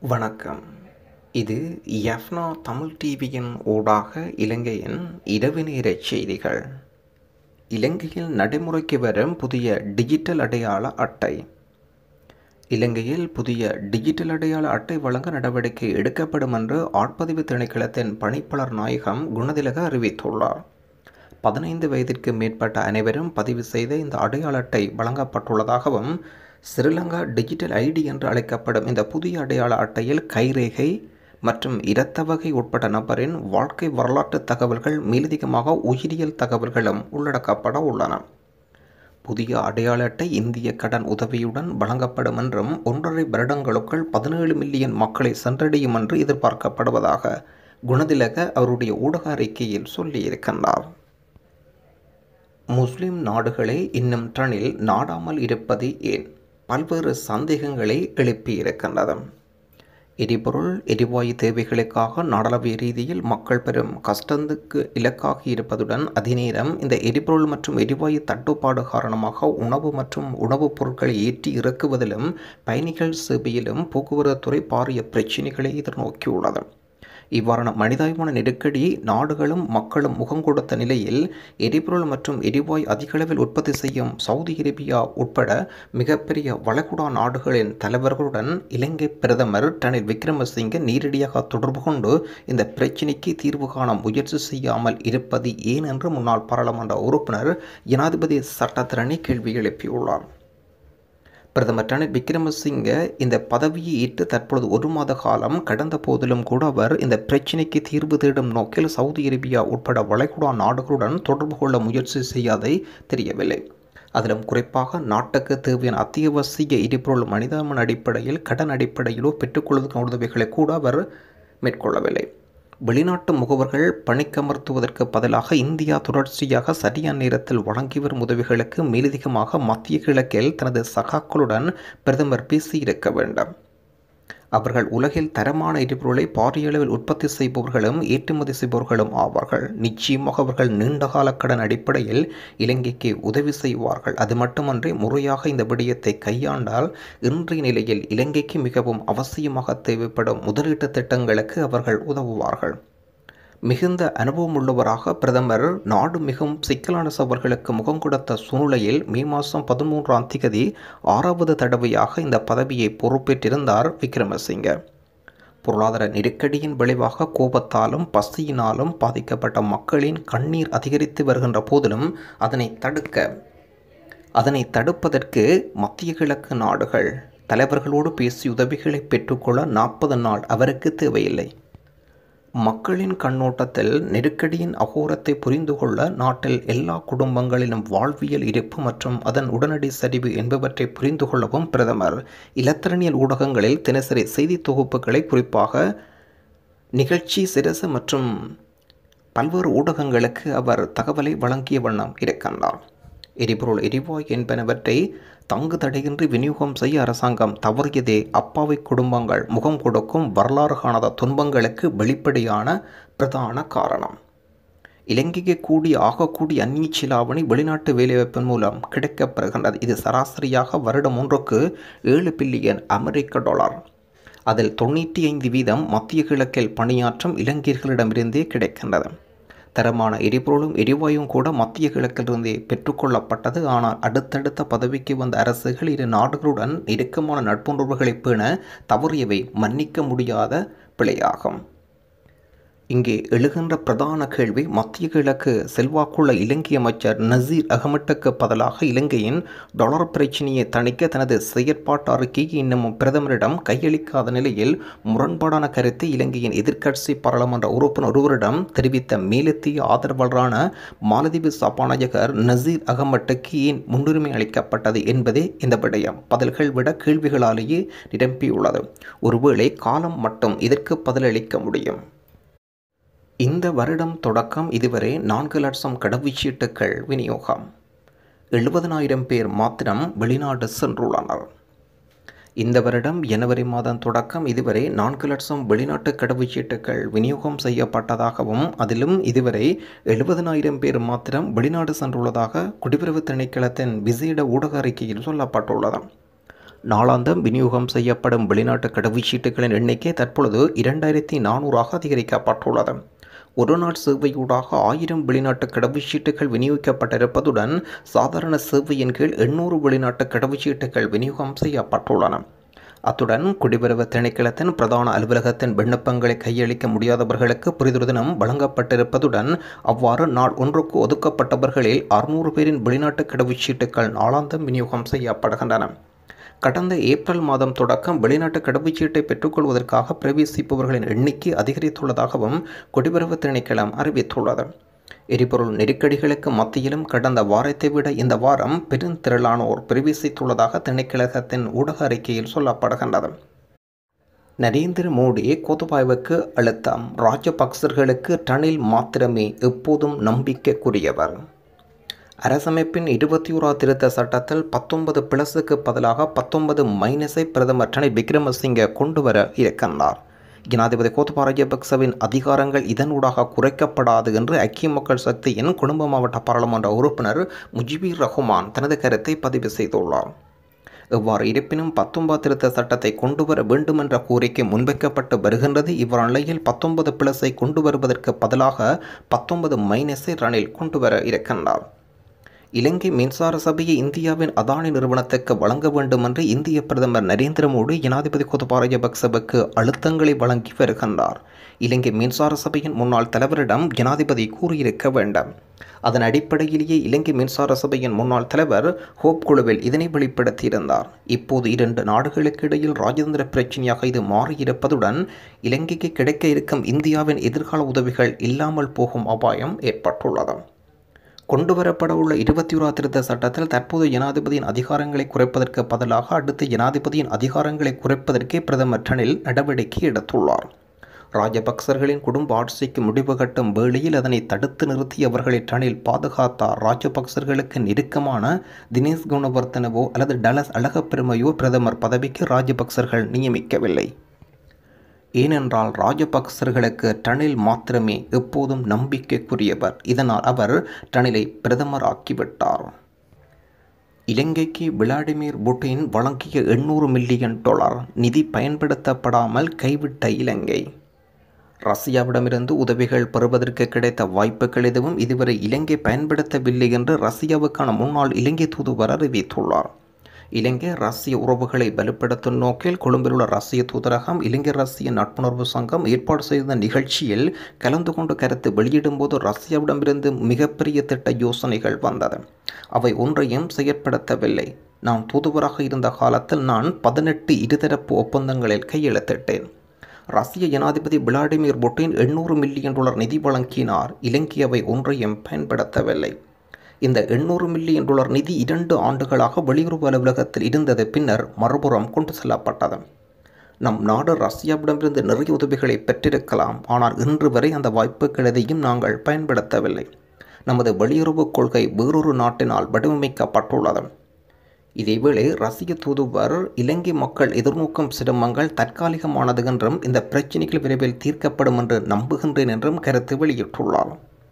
வணக்கம் இது எஃப்னா தமிழ் டிவியின் ஊடாக இலங்கையின் இரவு நேர செய்திகள் இலங்கையில் நடைமுறைக்கு வரும் புதிய டிஜிட்டல் அடையாள அட்டை இலங்கையில் புதிய டிஜிட்டல் அடையாள அட்டை வழங்க நடவடிக்கை எடுக்கப்படும் என்று ஆட்பதிவு திணைக்களத்தின் பணிப்பாளர் நாயகம் குணதிலக அறிவித்துள்ளார் பதினைந்து வயதிற்கு மேற்பட்ட அனைவரும் பதிவு செய்த இந்த அடையாள அட்டை வழங்கப்பட்டுள்ளதாகவும் ஸ்ரீலங்கா டிஜிட்டல் ஐடி என்று அழைக்கப்படும் இந்த புதிய அடையாள அட்டையில் கைரேகை மற்றும் இரத்த வகை உட்பட்ட நபரின் வாழ்க்கை வரலாற்று தகவல்கள் மேலதிகமாக உயிரியல் தகவல்களும் உள்ளடக்கப்பட உள்ளன புதிய அடையாள அட்டை இந்திய கடன் உதவியுடன் வழங்கப்படும் என்றும் ஒன்றரை வருடங்களுக்குள் பதினேழு மில்லியன் மக்களை சென்றடையும் என்று எதிர்பார்க்கப்படுவதாக குணதிலக அவருடைய ஊடக அறிக்கையில் சொல்லியிருக்கின்றார் முஸ்லிம் நாடுகளே இன்னும் ட்ரனில் நாடாமல் இருப்பது ஏன் பல்வேறு சந்தேகங்களை எழுப்பியிருக்கின்றது எரிபொருள் எரிவாயு தேவைகளுக்காக நாடளாவிய ரீதியில் மக்கள் பெரும் கஷ்டத்துக்கு இலக்காகி இருப்பதுடன் அதே நேரம் இந்த எரிபொருள் மற்றும் எரிவாயு தட்டுப்பாடு காரணமாக உணவு மற்றும் உணவுப் பொருட்களை ஏற்றி இறக்குவதிலும் பயணிகள் சேவையிலும் போக்குவரத்துறை பாரிய பிரச்சினைகளை எதிர்நோக்கியுள்ளது இவ்வாறான மனிதாயமான நெருக்கடி நாடுகளும் மக்களும் முகம் கொடுத்த நிலையில் எரிபொருள் மற்றும் எரிவாயு அதிகளவில் உற்பத்தி செய்யும் சவுதி அரேபியா உட்பட மிகப்பெரிய வளைகுடா நாடுகளின் தலைவர்களுடன் இலங்கை பிரதமர் ரணில் விக்ரமசிங்க நேரடியாக தொடர்பு கொண்டு இந்த பிரச்சினைக்கு தீர்வு காண முயற்சி செய்யாமல் இருப்பது ஏன் என்று முன்னாள் பாராளுமன்ற உறுப்பினர் ஜனாதிபதி சட்டத்திரணி கேள்வி எழுப்பியுள்ளார் பிரதமர் ரணில் விக்ரமசிங்க இந்த பதவியை ஏற்று தற்பொழுது ஒரு மாத காலம் கடந்த போதிலும் கூட அவர் இந்த பிரச்சினைக்கு தீர்வு தேடும் நோக்கில் சவுதி அரேபியா உட்பட வளைகுடா நாடுகளுடன் தொடர்பு கொள்ள முயற்சி செய்யாதை தெரியவில்லை அதிலும் குறிப்பாக நாட்டுக்கு தேவையான அத்தியாவசிய எரிபொருள் மனிதாமன் அடிப்படையில் கடன் அடிப்படையிலோ பெற்றுக்கொள்வதற்கான உதவிகளை கூட அவர் மேற்கொள்ளவில்லை வெளிநாட்டு முகவர்கள் பணிக்கமர்த்துவதற்கு பதிலாக இந்தியா தொடர்ச்சியாக சரியான நேரத்தில் வழங்கி வரும் உதவிகளுக்கு மேலதிகமாக மத்திய கிழக்கில் தனது சகாக்களுடன் பிரதமர் பேசியிருக்க வேண்டும் அவர்கள் உலகில் தரமான எரிபொருளை பாரிய அளவில் உற்பத்தி செய்பவர்களும் ஏற்றுமதி செய்பவர்களும் ஆவார்கள் நிச்சயமாக அவர்கள் நீண்டகால கடன் அடிப்படையில் இலங்கைக்கு உதவி செய்வார்கள் அது மட்டுமன்றி முறையாக இந்த விடயத்தை கையாண்டால் இன்றைய நிலையில் இலங்கைக்கு மிகவும் அவசியமாக தேவைப்படும் முதலீட்டு திட்டங்களுக்கு அவர்கள் உதவுவார்கள் மிகுந்த அனுபவம் உள்ளவராக பிரதமர் நாடு மிகவும் சிக்கலான சவால்களுக்கு முகம் கொடுத்த சூழ்நிலையில் மே மாதம் பதிமூன்றாம் திகதி ஆறாவது தடவையாக இந்த பதவியை பொறுப்பேற்றிருந்தார் விக்ரமசிங்க பொருளாதார நெருக்கடியின் விளைவாக கோபத்தாலும் பசியினாலும் பாதிக்கப்பட்ட மக்களின் கண்ணீர் அதிகரித்து வருகின்ற போதிலும் அதனை தடுக்க அதனை தடுப்பதற்கு மத்திய கிழக்கு நாடுகள் தலைவர்களோடு பேசி உதவிகளை பெற்றுக்கொள்ள நாற்பது நாள் அவருக்கு தேவையில்லை மக்களின் கண்ணோட்டத்தில் நெருக்கடியின் அகோரத்தை புரிந்து கொள்ள நாட்டில் எல்லா குடும்பங்களிலும் வாழ்வியல் இருப்பு மற்றும் அதன் உடனடி சரிவு என்பவற்றை புரிந்து கொள்ளவும் பிரதமர் இலத்திரனியல் ஊடகங்களில் தினசரி செய்தி தொகுப்புகளை குறிப்பாக நிகழ்ச்சி சிரசு மற்றும் பல்வேறு ஊடகங்களுக்கு அவர் தகவலை வழங்கிய வண்ணம் இருக்கின்றார் எரிபொருள் எரிவாயு என்பனவற்றை தங்கு தடையின்றி விநியோகம் செய்ய அரசாங்கம் தவறியதே அப்பாவி குடும்பங்கள் முகம் கொடுக்கும் வரலாறு காணாத துன்பங்களுக்கு வெளிப்படையான பிரதான காரணம் இலங்கைக்கு கூடிய ஆகக்கூடிய அந்நிய சிலாவணி வெளிநாட்டு வேலைவாய்ப்பின் மூலம் கிடைக்கப்பெறுகின்றது இது சராசரியாக வருடம் ஒன்றுக்கு ஏழு பில்லியன் அமெரிக்க டாலர் அதில் தொண்ணூற்றி ஐந்து வீதம் மத்திய கிழக்கில் பணியாற்றும் இலங்கையர்களிடமிருந்தே கிடைக்கின்றது தரமான எரிபொருளும் எரிவாயும் கூட மத்திய கிழக்கிலிருந்தே பெற்றுக்கொள்ளப்பட்டது ஆனால் அடுத்தடுத்த பதவிக்கு வந்த அரசுகள் இரு நாடுகளுடன் நெருக்கமான நட்புணர்வுகளை பேண தவறியவை மன்னிக்க முடியாத பிழையாகும் இங்கே எழுகின்ற பிரதான கேள்வி மத்திய கிழக்கு செல்வாக்குள்ள இலங்கை அமைச்சர் நசீர் அகமட்டுக்கு பதிலாக இலங்கையின் டாலர் பிரச்சினையை தணிக்க தனது செயற்பாட்டு அறிக்கையை இன்னமும் பிரதமரிடம் கையளிக்காத நிலையில் முரண்பாடான கருத்தை இலங்கையின் எதிர்க்கட்சி பாராளுமன்ற உறுப்பினர் ஒருவரிடம் தெரிவித்த மேலத்திய ஆதரவாளரான மாலதீவு சபாநாயகர் நசீர் அகமட்டுக்கு ஏன் முன்னுரிமை அளிக்கப்பட்டது என்பதே இந்த விடயம் பதில்கள் விட கேள்விகளாலேயே நிரம்பியுள்ளது ஒருவேளை காலம் மட்டும் இதற்கு பதிலளிக்க முடியும் இந்த வருடம் தொடக்கம் இதுவரை நான்கு லட்சம் கடவுச்சீட்டுகள் விநியோகம் எழுபதனாயிரம் பேர் மாத்திரம் வெளிநாடு சென்றுள்ளனர் இந்த வருடம் ஜனவரி மாதம் தொடக்கம் இதுவரை நான்கு லட்சம் வெளிநாட்டு கடவுச்சீட்டுகள் விநியோகம் செய்யப்பட்டதாகவும் அதிலும் இதுவரை எழுபதனாயிரம் பேர் மாத்திரம் வெளிநாடு சென்றுள்ளதாக குடிவரவு திணைக்களத்தின் விசேட ஊடக அறிக்கையில் சொல்லப்பட்டுள்ளது நாளாந்தம் விநியோகம் செய்யப்படும் வெளிநாட்டு கடவுச்சீட்டுகளின் எண்ணிக்கை தற்பொழுது இரண்டாயிரத்தி நானூறாக அதிகரிக்கப்பட்டுள்ளது ஒரு நாள் சேவையூடாக ஆயிரம் வெளிநாட்டு கடவுச்சீட்டுகள் விநியோகிக்கப்பட்டிருப்பதுடன் சாதாரண சேவையின் கீழ் எண்ணூறு வெளிநாட்டு கடவுச்சீட்டுகள் விநியோகம் செய்யப்பட்டுள்ளன அத்துடன் குடிவரவு திணைக்களத்தின் பிரதான அலுவலகத்தின் விண்ணப்பங்களை கையளிக்க முடியாதவர்களுக்கு புரிதொரு தினம் வழங்கப்பட்டிருப்பதுடன் அவ்வாறு நாள் ஒன்றுக்கு ஒதுக்கப்பட்டவர்களில் அறுநூறு பேரின் வெளிநாட்டு கடவுச்சீட்டுகள் நாளாந்தம் விநியோகம் செய்யப்படுகின்றன கடந்த ஏப்ரல் மாதம் தொடக்கம் வெளிநாட்டு கடவுச்சீட்டை பெற்றுக்கொள்வதற்காக பிரவேசிப்பவர்களின் எண்ணிக்கை அதிகரித்துள்ளதாகவும் குடிவரவு திணைக்களம் அறிவித்துள்ளது எரிபொருள் நெருக்கடிகளுக்கு மத்தியிலும் கடந்த வாரத்தை விட இந்த வாரம் பெருந்திரளானோர் பிரவேசித்துள்ளதாக திணைக்களகத்தின் ஊடக அறிக்கையில் சொல்லப்படுகின்றது நரேந்திர மோடி கோத்தபாயவுக்கு அழுத்தம் ராஜபக்சர்களுக்கு டனில் மாத்திரமே எப்போதும் நம்பிக்கைக்குரியவர் அரசமைப்பின் இருபத்தி ஓரா திருத்த சட்டத்தில் பத்தொன்பது பிளஸுக்கு பதிலாக பத்தொன்பது மைனஸை பிரதமர் ரணில் விக்ரமசிங்க கொண்டு வர இருக்கின்றார் ஜனாதிபதி கோத்தபா ராஜபக்சவின் அதிகாரங்கள் இதனூடாக குறைக்கப்படாது என்று ஐக்கிய மக்கள் சக்தியின் குடும்ப மாவட்ட பாராளுமன்ற உறுப்பினர் முஜிபுர் ரஹ்மான் தனது கருத்தை பதிவு செய்துள்ளார் எவ்வாறு இருப்பினும் பத்தொன்பது திருத்த சட்டத்தை கொண்டு வர வேண்டும் என்ற கோரிக்கை முன்வைக்கப்பட்டு வருகின்றது இவ்வாறு நிலையில் பத்தொன்பது பிளஸை கொண்டு வருவதற்கு பதிலாக பத்தொன்பது மைனஸை ரணில் கொண்டு வர இருக்கின்றார் இலங்கை மின்சார சபையை இந்தியாவின் அதானி நிறுவனத்துக்கு வழங்க வேண்டும் என்று இந்திய பிரதமர் நரேந்திர மோடி ஜனாதிபதி கோத்தபா ராஜபக்சவுக்கு அழுத்தங்களை வழங்கி வருகின்றார் இலங்கை மின்சார சபையின் முன்னாள் தலைவரிடம் ஜனாதிபதி கூறியிருக்க வேண்டும் அதன் அடிப்படையிலேயே இலங்கை மின்சார சபையின் முன்னாள் தலைவர் ஹோப் குழுவில் இதனை வெளிப்படுத்தியிருந்தார் இப்போது இரண்டு நாடுகளுக்கு இடையில் ராஜதந்திர பிரச்சனையாக இது மாறியிருப்பதுடன் இலங்கைக்கு கிடைக்க இருக்கும் இந்தியாவின் எதிர்கால உதவிகள் இல்லாமல் போகும் அபாயம் ஏற்பட்டுள்ளது கொண்டுவரப்பட உள்ள இருபத்தி ஓரா திருத்த சட்டத்தில் தற்போது ஜனாதிபதியின் அதிகாரங்களை குறைப்பதற்கு பதிலாக அடுத்த ஜனாதிபதியின் அதிகாரங்களை குறைப்பதற்கே பிரதமர் ரணில் நடவடிக்கை எடுத்துள்ளார் ராஜபக்சர்களின் குடும்ப ஆட்சிக்கு முடிவு கட்டும் வேளையில் அதனை தடுத்து நிறுத்தி அவர்களை ரணில் பாதுகாத்தார் ராஜபக்சர்களுக்கு நெருக்கமான தினேஷ் குணவர்த்தனவோ அல்லது டலஸ் அழகப்பெருமையோ பிரதமர் பதவிக்கு ராஜபக்சர்கள் நியமிக்கவில்லை ஏனென்றால் ராஜபக்சர்களுக்கு டனில் மாத்திரமே எப்போதும் நம்பிக்கைக்குரியவர் இதனால் அவர் டனிலை பிரதமர் ஆக்கிவிட்டார் இலங்கைக்கு விளாடிமிர் புட்டின் வழங்கிய எண்ணூறு மில்லியன் டாலர் நிதி பயன்படுத்தப்படாமல் கைவிட்ட இலங்கை ரஷ்யாவிடமிருந்து உதவிகள் பெறுவதற்கு கிடைத்த வாய்ப்புகள் எதுவும் இதுவரை இலங்கை பயன்படுத்தவில்லை என்று ரஷ்யாவுக்கான முன்னாள் இலங்கை தூதுவர் அறிவித்துள்ளார் இலங்கை ரஷ்ய உறவுகளை வலுப்படுத்தும் நோக்கில் கொழும்பில் உள்ள ரஷ்ய தூதரகம் இலங்கை ரஷ்ய நட்புணர்வு சங்கம் ஏற்பாடு செய்த நிகழ்ச்சியில் கலந்து கொண்டு கருத்து வெளியிடும்போது ரஷ்யாவிடமிருந்து மிகப்பெரிய திட்ட யோசனைகள் வந்தது அவை ஒன்றையும் செயற்படுத்தவில்லை நான் தூதுவராக இருந்த காலத்தில் நான் பதினெட்டு இருதரப்பு ஒப்பந்தங்களில் கையெழுத்திட்டேன் ரஷ்ய ஜனாதிபதி விளாடிமிர் புட்டின் எண்ணூறு மில்லியன் டாலர் நிதி வழங்கினார் இலங்கை அவை ஒன்றையும் பயன்படுத்தவில்லை இந்த எண்ணூறு மில்லியன் டாலர் நிதி இரண்டு ஆண்டுகளாக வெளியுறவு அலுவலகத்தில் இருந்தது பின்னர் மறுபுறம் கொண்டு செல்லப்பட்டது நம் நாடு ரஷ்யாவிடமிருந்து நிறைய உதவிகளை பெற்றிருக்கலாம் ஆனால் இன்று வரை அந்த வாய்ப்புகள் எதையும் நாங்கள் பயன்படுத்தவில்லை நமது வெளியுறவு கொள்கை வேறொரு நாட்டினால் வடிவமைக்கப்பட்டுள்ளது இதேவேளை ரஷ்ய தூதுவர் இலங்கை மக்கள் எதிர்நோக்கும் சிரமங்கள் தற்காலிகமானது என்றும் இந்த பிரச்சினைகள் விரைவில் தீர்க்கப்படும் என்று நம்புகின்றேன் என்றும் கருத்து வெளியிட்டுள்ளார்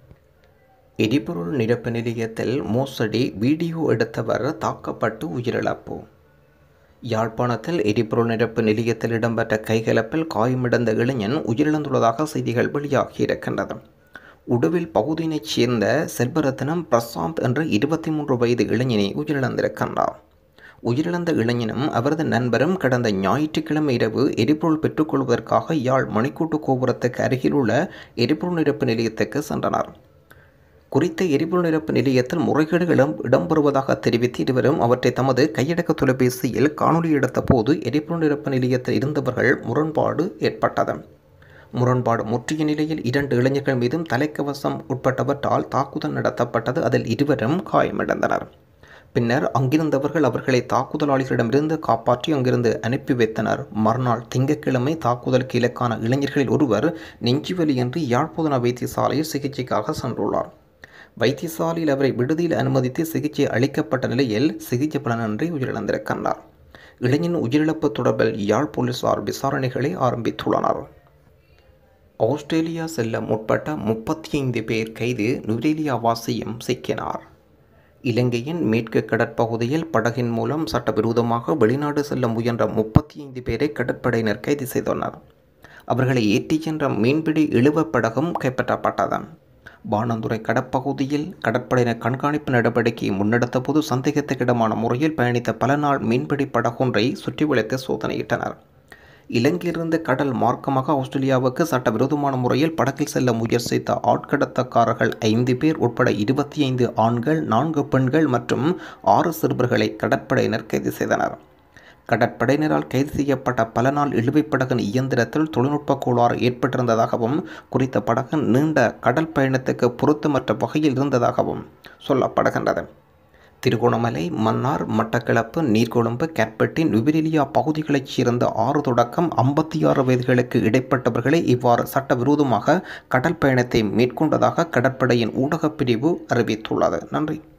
எரிபொருள் நிரப்பு நிலையத்தில் மோசடி வீடியோ எடுத்தவர் தாக்கப்பட்டு உயிரிழப்பு யாழ்ப்பாணத்தில் எரிபொருள் நிரப்பு நிலையத்தில் இடம்பெற்ற கைகலப்பில் காயமடைந்த இளைஞன் உயிரிழந்துள்ளதாக செய்திகள் வெளியாகியிருக்கின்றது உடுவில் பகுதியினைச் சேர்ந்த செல்வரத்னம் பிரசாந்த் என்ற இருபத்தி மூன்று வயது இளைஞனை உயிரிழந்திருக்கின்றார் உயிரிழந்த இளைஞனும் அவரது நண்பரும் கடந்த ஞாயிற்றுக்கிழமை இரவு எரிபொருள் பெற்றுக்கொள்வதற்காக யாழ் மணிக்கூட்டு கோபுரத்துக்கு அருகில் உள்ள எரிபொருள் நிரப்பு நிலையத்துக்கு சென்றனர் குறித்த எரிபொருள் நிரப்பு நிலையத்தில் முறைகேடுகள் இடம் இடம்பெறுவதாக தெரிவித்து இருவரும் அவற்றை தமது கையடக்க தொலைபேசியில் காணொலி எடுத்த போது எரிபொருள் நிரப்பு நிலையத்தில் இருந்தவர்கள் முரண்பாடு ஏற்பட்டது முரண்பாடு முற்றிய நிலையில் இரண்டு இளைஞர்கள் மீதும் தலைக்கவசம் உட்பட்டவற்றால் தாக்குதல் நடத்தப்பட்டது அதில் இருவரும் காயமடைந்தனர் பின்னர் அங்கிருந்தவர்கள் அவர்களை தாக்குதலாளிகளிடமிருந்து காப்பாற்றி அங்கிருந்து அனுப்பி வைத்தனர் மறுநாள் திங்கட்கிழமை தாக்குதலுக்கு இலக்கான இளைஞர்களில் ஒருவர் நெஞ்சுவலியின்றி யாழ்ப்பாண வைத்தியசாலையில் சிகிச்சைக்காக சென்றுள்ளார் வைத்தியசாலையில் அவரை விடுதியில் அனுமதித்து சிகிச்சை அளிக்கப்பட்ட நிலையில் சிகிச்சை பலனின்றி உயிரிழந்திருக்கின்றார் இளைஞன் உயிரிழப்பு தொடர்பில் யாழ் போலீசார் விசாரணைகளை ஆரம்பித்துள்ளனர் ஆஸ்திரேலியா செல்ல முற்பட்ட முப்பத்தி ஐந்து பேர் கைது நுரேலியா வாசியும் சிக்கினார் இலங்கையின் மேற்கு கடற்பகுதியில் படகின் மூலம் சட்டவிரோதமாக வெளிநாடு செல்ல முயன்ற முப்பத்தி ஐந்து பேரை கடற்படையினர் கைது செய்துள்ளனர் அவர்களை ஏற்றிச் சென்ற மீன்பிடி இழுவப் படகும் கைப்பற்றப்பட்டது பாணந்துறை கடற்பகுதியில் கடற்படையினர் கண்காணிப்பு நடவடிக்கையை முன்னெடுத்த போது சந்தேகத்துக்கிடமான முறையில் பயணித்த பல நாள் மீன்பிடி படகொன்றை சுற்றி வளைத்து சோதனையிட்டனர் இலங்கையிலிருந்து கடல் மார்க்கமாக ஆஸ்திரேலியாவுக்கு சட்டவிரோதமான முறையில் படகில் செல்ல முயற்சித்த ஆட்கடத்தக்காரர்கள் ஐந்து பேர் உட்பட இருபத்தி ஐந்து ஆண்கள் நான்கு பெண்கள் மற்றும் ஆறு சிறுவர்களை கடற்படையினர் கைது செய்தனர் கடற்படையினரால் கைது செய்யப்பட்ட பல நாள் இழுவைப் படகின் இயந்திரத்தில் தொழில்நுட்ப கோளாறு ஏற்பட்டிருந்ததாகவும் குறித்த படகு நீண்ட கடல் பயணத்துக்கு பொருத்தமற்ற வகையில் இருந்ததாகவும் சொல்லப்படுகின்றது திருகோணமலை மன்னார் மட்டக்களப்பு நீர்கொழும்பு கேட்பட்டி நுவிரெலியா பகுதிகளைச் சேர்ந்த ஆறு தொடக்கம் ஐம்பத்தி ஆறு வயதுகளுக்கு இடைப்பட்டவர்களே இவ்வாறு சட்டவிரோதமாக கடல் பயணத்தை மேற்கொண்டதாக கடற்படையின் ஊடகப் பிரிவு அறிவித்துள்ளது நன்றி